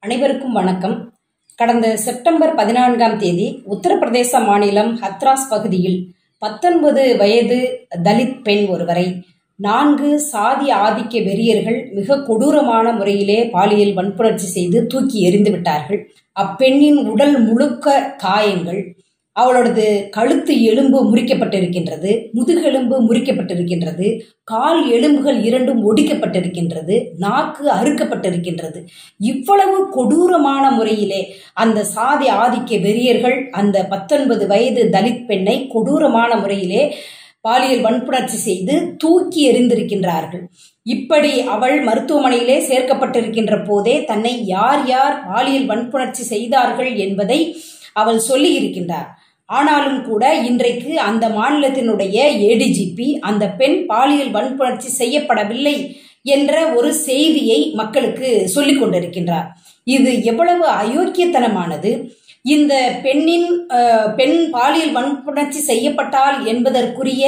அனைவருக்கும் வணக்கம் கடந்த செப்டம்பர் பதினான்காம் தேதி உத்தரப்பிரதேச மாநிலம் ஹத்ராஸ் பகுதியில் பத்தொன்பது வயது தலித் பெண் ஒருவரை நான்கு சாதி ஆதிக்க வெறியர்கள் மிக கொடூரமான முறையிலே பாலியல் வன்புணர்ச்சி செய்து தூக்கி எறிந்து விட்டார்கள் அப்பெண்ணின் உடல் முழுக்க காயங்கள் அவளோடது கழுத்து எலும்பு முறிக்கப்பட்டிருக்கின்றது முதுகெலும்பு முறிக்கப்பட்டிருக்கின்றது கால் எலும்புகள் இரண்டும் ஒடிக்கப்பட்டிருக்கின்றது நாக்கு அறுக்கப்பட்டிருக்கின்றது இவ்வளவு கொடூரமான முறையிலே அந்த சாதி ஆதிக்க வெறியர்கள் அந்த பத்தொன்பது வயது தலித் பெண்ணை கொடூரமான முறையிலே பாலியல் வன்புணர்ச்சி செய்து தூக்கி எறிந்திருக்கின்றார்கள் இப்படி அவள் மருத்துவமனையிலே சேர்க்கப்பட்டிருக்கின்ற போதே தன்னை யார் யார் பாலியல் வன்புணர்ச்சி செய்தார்கள் என்பதை அவள் சொல்லி இருக்கின்றார் ஆனாலும் கூட இன்றைக்கு அந்த மாநிலத்தினுடைய ஏடிஜிபி அந்த பெண் பாலியல் வன்புணர்ச்சி செய்யப்படவில்லை என்ற ஒரு செய்தியை மக்களுக்கு சொல்லிக் கொண்டிருக்கின்றார் இது எவ்வளவு அயோக்கியத்தனமானது இந்த பெண்ணின் பெண் பாலியல் வன்புணர்ச்சி செய்யப்பட்டால் என்பதற்குரிய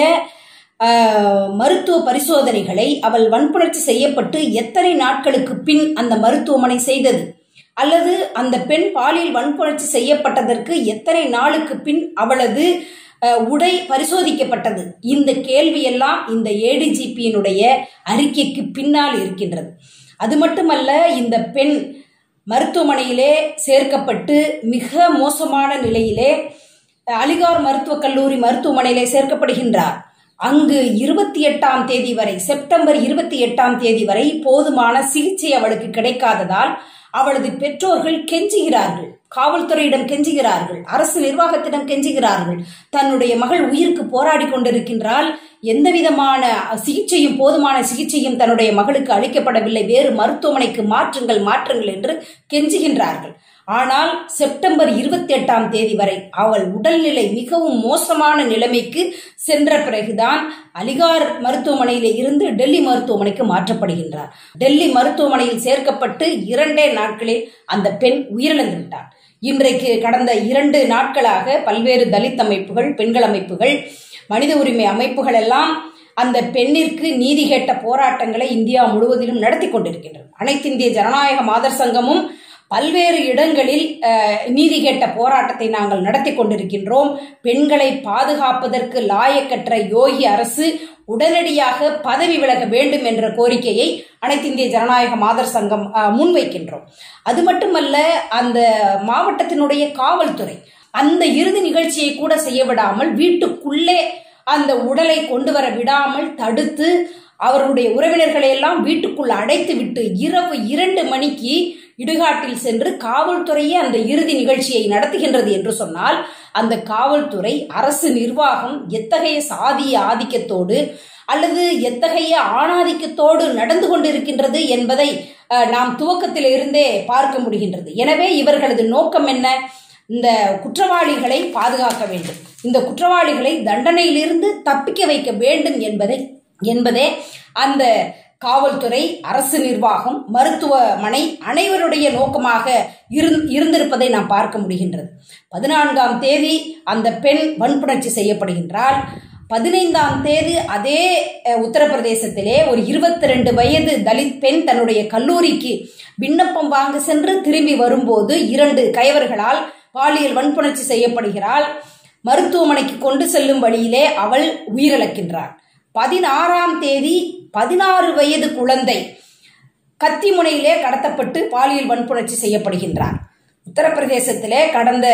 மருத்துவ பரிசோதனைகளை அவள் வன்புணர்ச்சி செய்யப்பட்டு எத்தனை நாட்களுக்கு பின் அந்த மருத்துவமனை செய்தது அல்லது அந்த பெண் பாலியல் வன்புணர்ச்சி செய்யப்பட்டதற்கு எத்தனை நாளுக்கு பின் அவளது உடை பரிசோதிக்கப்பட்டது இந்த கேள்வியெல்லாம் இந்த ஏடிஜிபியினுடைய அறிக்கைக்கு பின்னால் இருக்கின்றது அது மட்டுமல்ல இந்த பெண் மருத்துவமனையிலே சேர்க்கப்பட்டு மிக மோசமான நிலையிலே அலிகார் மருத்துவக் கல்லூரி மருத்துவமனையிலே சேர்க்கப்படுகின்றார் அங்கு இருபத்தி எட்டாம் தேதி வரை செப்டம்பர் இருபத்தி எட்டாம் தேதி வரை போதுமான சிகிச்சை அவளுக்கு கிடைக்காததால் அவளது பெற்றோர்கள் கெஞ்சுகிறார்கள் காவல்துறையிடம் கெஞ்சுகிறார்கள் அரசு நிர்வாகத்திடம் கெஞ்சுகிறார்கள் தன்னுடைய மகள் உயிருக்கு போராடி கொண்டிருக்கின்றால் எந்த விதமான சிகிச்சையும் போதுமான சிகிச்சையும் தன்னுடைய மகளுக்கு அளிக்கப்படவில்லை வேறு மருத்துவமனைக்கு மாற்றுங்கள் மாற்றுங்கள் என்று கெஞ்சுகின்றார்கள் ஆனால் செப்டம்பர் இருபத்தி எட்டாம் தேதி வரை அவள் உடல்நிலை மிகவும் மோசமான நிலைமைக்கு சென்ற பிறகுதான் அலிகார் மருத்துவமனையில இருந்து டெல்லி மருத்துவமனைக்கு மாற்றப்படுகின்றார் டெல்லி மருத்துவமனையில் சேர்க்கப்பட்டு இரண்டே நாட்களில் அந்த பெண் உயிரிழந்து விட்டார் இன்றைக்கு கடந்த இரண்டு நாட்களாக பல்வேறு தலித் அமைப்புகள் பெண்கள் அமைப்புகள் மனித உரிமை அமைப்புகள் எல்லாம் அந்த பெண்ணிற்கு நீதி கேட்ட போராட்டங்களை இந்தியா முழுவதிலும் நடத்தி கொண்டிருக்கின்றன அனைத்து இந்திய ஜனநாயக மாதர் சங்கமும் பல்வேறு இடங்களில் நீதி கேட்ட போராட்டத்தை நாங்கள் நடத்தி கொண்டிருக்கின்றோம் பெண்களை பாதுகாப்பதற்கு லாயக்கற்ற யோகி அரசு உடனடியாக பதவி விலக வேண்டும் என்ற கோரிக்கையை அனைத்து இந்திய ஜனநாயக மாதர் சங்கம் முன்வைக்கின்றோம் அது மட்டுமல்ல அந்த மாவட்டத்தினுடைய காவல்துறை அந்த இறுதி நிகழ்ச்சியை கூட செய்ய விடாமல் வீட்டுக்குள்ளே அந்த உடலை கொண்டு வர விடாமல் தடுத்து அவருடைய உறவினர்களை எல்லாம் வீட்டுக்குள் அடைத்து விட்டு இரவு இரண்டு மணிக்கு இடுகாட்டில் சென்று காவல்துறையே அந்த இறுதி நிகழ்ச்சியை நடத்துகின்றது என்று சொன்னால் அந்த காவல்துறை அரசு நிர்வாகம் எத்தகைய சாதிய ஆதிக்கத்தோடு அல்லது எத்தகைய ஆணாதிக்கத்தோடு நடந்து கொண்டிருக்கின்றது என்பதை நாம் துவக்கத்தில் இருந்தே பார்க்க முடிகின்றது எனவே இவர்களது நோக்கம் என்ன இந்த குற்றவாளிகளை பாதுகாக்க வேண்டும் இந்த குற்றவாளிகளை தண்டனையிலிருந்து தப்பிக்க வைக்க வேண்டும் என்பதை என்பதே அந்த காவல்துறை அரசு நிர்வாகம் மருத்துவமனை அனைவருடைய நோக்கமாக இருந்திருப்பதை நாம் பார்க்க முடிகின்றது பதினான்காம் தேதி அந்த பெண் வன்புணர்ச்சி செய்யப்படுகின்றால் பதினைந்தாம் தேதி அதே உத்தரப்பிரதேசத்திலே ஒரு இருபத்தி ரெண்டு வயது தலித் பெண் தன்னுடைய கல்லூரிக்கு விண்ணப்பம் வாங்க சென்று திரும்பி வரும்போது இரண்டு கயவர்களால் பாலியல் வன்புணர்ச்சி செய்யப்படுகிறாள் மருத்துவமனைக்கு கொண்டு செல்லும் வழியிலே அவள் உயிரிழக்கின்றாள் பதினாறாம் தேதி பதினாறு வயது குழந்தை கத்திமுனையிலே கடத்தப்பட்டு பாலியல் வன்புணர்ச்சி செய்யப்படுகின்றார் உத்தரப்பிரதேசத்திலே கடந்த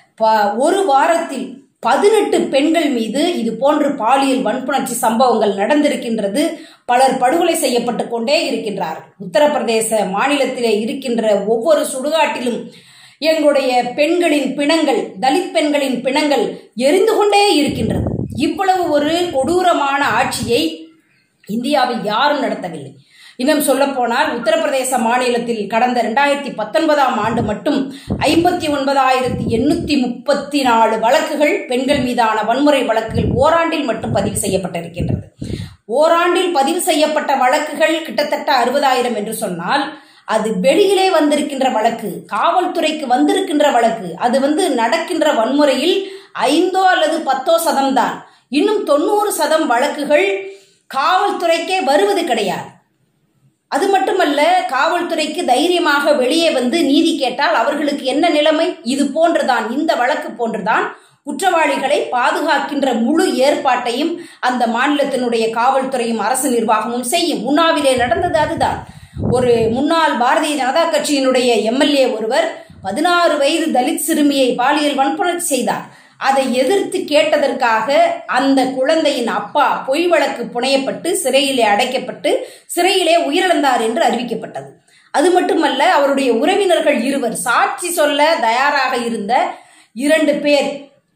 ஒரு வாரத்தில் பதினெட்டு பெண்கள் மீது இது போன்று பாலியல் வன்புணர்ச்சி சம்பவங்கள் நடந்திருக்கின்றது பலர் படுகொலை செய்யப்பட்டு கொண்டே இருக்கின்றார்கள் உத்தரப்பிரதேச மாநிலத்திலே இருக்கின்ற ஒவ்வொரு சுடுகாட்டிலும் எங்களுடைய பெண்களின் பிணங்கள் தலித் பெண்களின் பிணங்கள் எரிந்து கொண்டே இருக்கின்றது இவ்வளவு ஒரு கொடூரமான ஆட்சியை இந்தியாவில் யாரும் நடத்தவில்லை இன்னும் சொல்ல போனால் உத்தரப்பிரதேச மாநிலத்தில் கடந்த இரண்டாயிரத்தி பத்தொன்பதாம் ஆண்டு மட்டும் ஐம்பத்தி ஒன்பதாயிரத்தி எண்ணூத்தி முப்பத்தி நாலு வழக்குகள் பெண்கள் மீதான வன்முறை வழக்குகள் ஓராண்டில் மட்டும் பதிவு செய்யப்பட்டிருக்கின்றது ஓராண்டில் பதிவு செய்யப்பட்ட வழக்குகள் கிட்டத்தட்ட அறுபதாயிரம் என்று சொன்னால் அது வெளியிலே வந்திருக்கின்ற வழக்கு காவல்துறைக்கு வந்திருக்கின்ற வழக்கு அது வந்து நடக்கின்ற வன்முறையில் ஐந்தோ அல்லது பத்தோ சதம் தான் இன்னும் தொண்ணூறு சதம் வழக்குகள் காவல்துறைக்கே வருவது கிடையாது அது மட்டுமல்ல காவல்துறைக்கு தைரியமாக வெளியே வந்து நீதி கேட்டால் அவர்களுக்கு என்ன நிலைமை இது போன்றுதான் இந்த வழக்கு போன்றுதான் குற்றவாளிகளை பாதுகாக்கின்ற முழு ஏற்பாட்டையும் அந்த மாநிலத்தினுடைய காவல்துறையும் அரசு நிர்வாகமும் செய்யும் உண்ணாவிலே நடந்தது அதுதான் ஒரு முன்னாள் பாரதிய ஜனதா கட்சியினுடைய எம்எல்ஏ ஒருவர் பதினாறு வயது தலித் சிறுமியை பாலியல் வன்புணர்ச்சி செய்தார் அதை எதிர்த்து கேட்டதற்காக அந்த குழந்தையின் அப்பா பொய் வழக்கு புனையப்பட்டு சிறையிலே அடைக்கப்பட்டு சிறையிலே உயிரிழந்தார் என்று அறிவிக்கப்பட்டது அது மட்டுமல்ல அவருடைய உறவினர்கள் இருவர் சாட்சி சொல்ல தயாராக இருந்த இரண்டு பேர்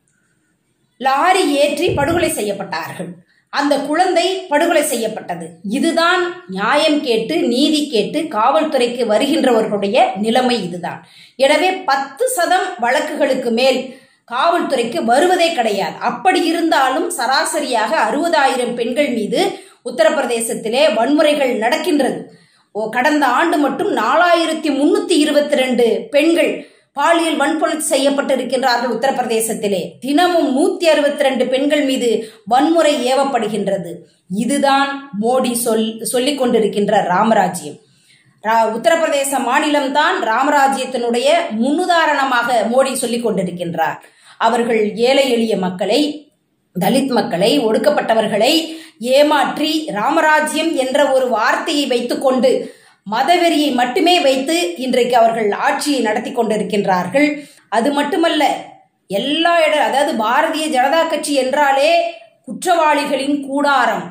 லாரி ஏற்றி படுகொலை செய்யப்பட்டார்கள் அந்த குழந்தை படுகொலை செய்யப்பட்டது இதுதான் நியாயம் கேட்டு நீதி கேட்டு காவல்துறைக்கு வருகின்றவர்களுடைய நிலைமை இதுதான் எனவே பத்து சதம் வழக்குகளுக்கு மேல் காவல்துறைக்கு வருவதே கிடையாது அப்படி இருந்தாலும் சராசரியாக அறுபதாயிரம் பெண்கள் மீது உத்தரப்பிரதேசத்திலே வன்முறைகள் நடக்கின்றது ஓ கடந்த ஆண்டு மட்டும் நாலாயிரத்தி முன்னூத்தி இருபத்தி ரெண்டு பெண்கள் பாலியல் வன்புணர்ச்சி செய்யப்பட்டிருக்கின்றார்கள் உத்தரப்பிரதேசத்திலே தினமும் நூத்தி அறுபத்தி ரெண்டு பெண்கள் மீது வன்முறை ஏவப்படுகின்றது இதுதான் மோடி சொல் சொல்லிக் கொண்டிருக்கின்ற ராமராஜ்யம் உத்தரப்பிரதேச மாநிலம்தான் ராமராஜ்யத்தினுடைய முன்னுதாரணமாக மோடி சொல்லிக் கொண்டிருக்கின்றார் அவர்கள் ஏழை எளிய மக்களை தலித் மக்களை ஒடுக்கப்பட்டவர்களை ஏமாற்றி ராமராஜ்யம் என்ற ஒரு வார்த்தையை வைத்துக்கொண்டு மதவெறியை மட்டுமே வைத்து இன்றைக்கு அவர்கள் ஆட்சியை நடத்தி கொண்டிருக்கின்றார்கள் அது மட்டுமல்ல எல்லா இட அதாவது பாரதிய ஜனதா கட்சி என்றாலே குற்றவாளிகளின் கூடாரம்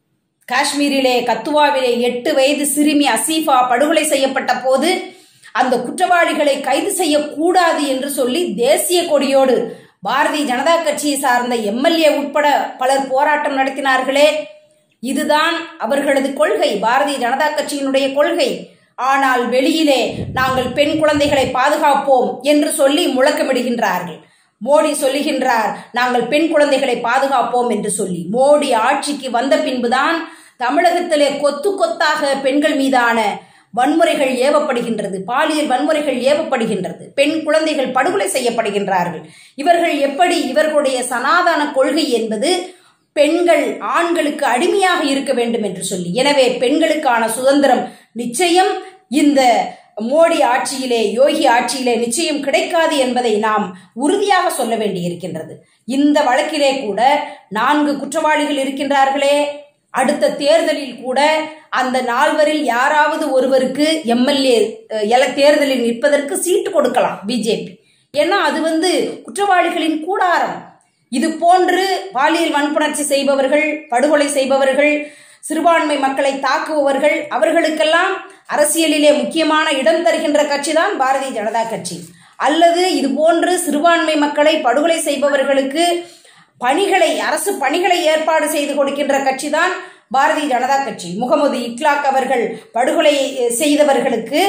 காஷ்மீரிலே கத்துவாவிலே எட்டு வயது சிறுமி அசீஃபா படுகொலை செய்யப்பட்ட போது அந்த குற்றவாளிகளை கைது செய்யக்கூடாது என்று சொல்லி தேசிய கொடியோடு பாரதிய ஜனதா கட்சியை சார்ந்த எம்எல்ஏ உட்பட பலர் போராட்டம் நடத்தினார்களே இதுதான் அவர்களது கொள்கை பாரதிய ஜனதா கட்சியினுடைய கொள்கை ஆனால் வெளியிலே நாங்கள் பெண் குழந்தைகளை பாதுகாப்போம் என்று சொல்லி முழக்கமிடுகின்றார்கள் மோடி சொல்லுகின்றார் நாங்கள் பெண் குழந்தைகளை பாதுகாப்போம் என்று சொல்லி மோடி ஆட்சிக்கு வந்த பின்புதான் தமிழகத்திலே கொத்து கொத்தாக பெண்கள் மீதான வன்முறைகள் ஏவப்படுகின்றது பாலியல் வன்முறைகள் ஏவப்படுகின்றது பெண் குழந்தைகள் படுகொலை செய்யப்படுகின்றார்கள் இவர்கள் எப்படி இவர்களுடைய சனாதன கொள்கை என்பது பெண்கள் ஆண்களுக்கு அடிமையாக இருக்க வேண்டும் என்று சொல்லி எனவே பெண்களுக்கான சுதந்திரம் நிச்சயம் இந்த மோடி ஆட்சியிலே யோகி ஆட்சியிலே நிச்சயம் கிடைக்காது என்பதை நாம் உறுதியாக சொல்ல வேண்டியிருக்கின்றது இந்த வழக்கிலே கூட நான்கு குற்றவாளிகள் இருக்கின்றார்களே அடுத்த தேர்தலில் கூட அந்த நால்வரில் யாராவது ஒருவருக்கு எம்எல்ஏ எல தேர்தலில் நிற்பதற்கு சீட்டு கொடுக்கலாம் பிஜேபி ஏன்னா அது வந்து குற்றவாளிகளின் கூடாரம் இது போன்று பாலியல் வன்புணர்ச்சி செய்பவர்கள் படுகொலை செய்பவர்கள் சிறுபான்மை மக்களை தாக்குபவர்கள் அவர்களுக்கெல்லாம் அரசியலிலே முக்கியமான இடம் தருகின்ற கட்சி தான் பாரதிய ஜனதா கட்சி அல்லது இது போன்று சிறுபான்மை மக்களை படுகொலை செய்பவர்களுக்கு பணிகளை அரசு பணிகளை ஏற்பாடு செய்து கொடுக்கின்ற கட்சி தான் பாரதிய ஜனதா கட்சி முகமது இக்லாக் அவர்கள் படுகொலை செய்தவர்களுக்கு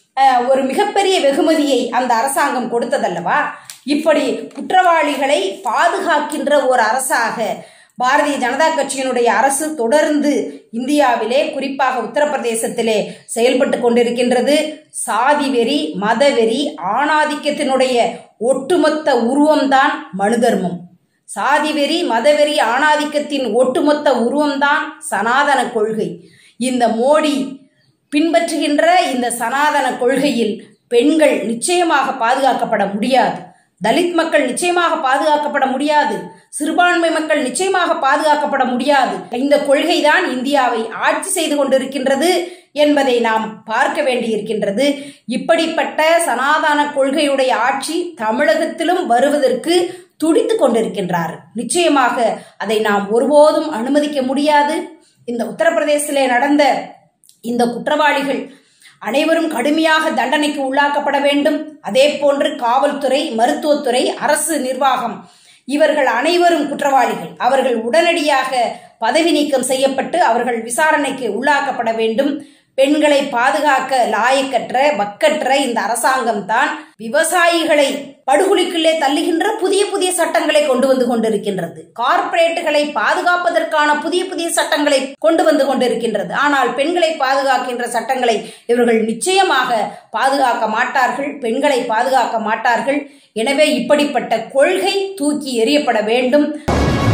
ஒரு மிகப்பெரிய வெகுமதியை அந்த அரசாங்கம் கொடுத்ததல்லவா இப்படி குற்றவாளிகளை பாதுகாக்கின்ற ஒரு அரசாக பாரதிய ஜனதா கட்சியினுடைய அரசு தொடர்ந்து இந்தியாவிலே குறிப்பாக உத்தரப்பிரதேசத்திலே செயல்பட்டு கொண்டிருக்கின்றது சாதி வெறி மதவெறி ஆணாதிக்கத்தினுடைய ஒட்டுமொத்த உருவம்தான் மனு தர்மம் சாதிவெறி மதவெறி ஆணாதிக்கத்தின் ஒட்டுமொத்த உருவம்தான் சனாதன கொள்கை இந்த மோடி பின்பற்றுகின்ற இந்த சனாதன கொள்கையில் பெண்கள் நிச்சயமாக பாதுகாக்கப்பட முடியாது தலித் மக்கள் நிச்சயமாக பாதுகாக்கப்பட முடியாது சிறுபான்மை மக்கள் நிச்சயமாக பாதுகாக்கப்பட முடியாது இந்த கொள்கைதான் இந்தியாவை ஆட்சி செய்து கொண்டிருக்கின்றது என்பதை நாம் பார்க்க வேண்டியிருக்கின்றது இப்படிப்பட்ட சனாதன கொள்கையுடைய ஆட்சி தமிழகத்திலும் வருவதற்கு துடித்து கொண்டிருக்கின்றார் நிச்சயமாக அதை நாம் ஒருபோதும் அனுமதிக்க முடியாது இந்த உத்தரப்பிரதேசத்திலே நடந்த இந்த குற்றவாளிகள் அனைவரும் கடுமையாக தண்டனைக்கு உள்ளாக்கப்பட வேண்டும் அதே போன்று காவல்துறை மருத்துவத்துறை அரசு நிர்வாகம் இவர்கள் அனைவரும் குற்றவாளிகள் அவர்கள் உடனடியாக பதவி நீக்கம் செய்யப்பட்டு அவர்கள் விசாரணைக்கு உள்ளாக்கப்பட வேண்டும் பெண்களை பாதுகாக்க லாயக்கற்ற வக்கற்ற இந்த அரசாங்கம் தான் விவசாயிகளை படுகொலிக்குள்ளே தள்ளுகின்ற புதிய புதிய சட்டங்களை கொண்டு வந்து கொண்டிருக்கின்றது கார்ப்பரேட்டுகளை பாதுகாப்பதற்கான புதிய புதிய சட்டங்களை கொண்டு வந்து கொண்டிருக்கின்றது ஆனால் பெண்களை பாதுகாக்கின்ற சட்டங்களை இவர்கள் நிச்சயமாக பாதுகாக்க மாட்டார்கள் பெண்களை பாதுகாக்க மாட்டார்கள் எனவே இப்படிப்பட்ட கொள்கை தூக்கி எறியப்பட வேண்டும்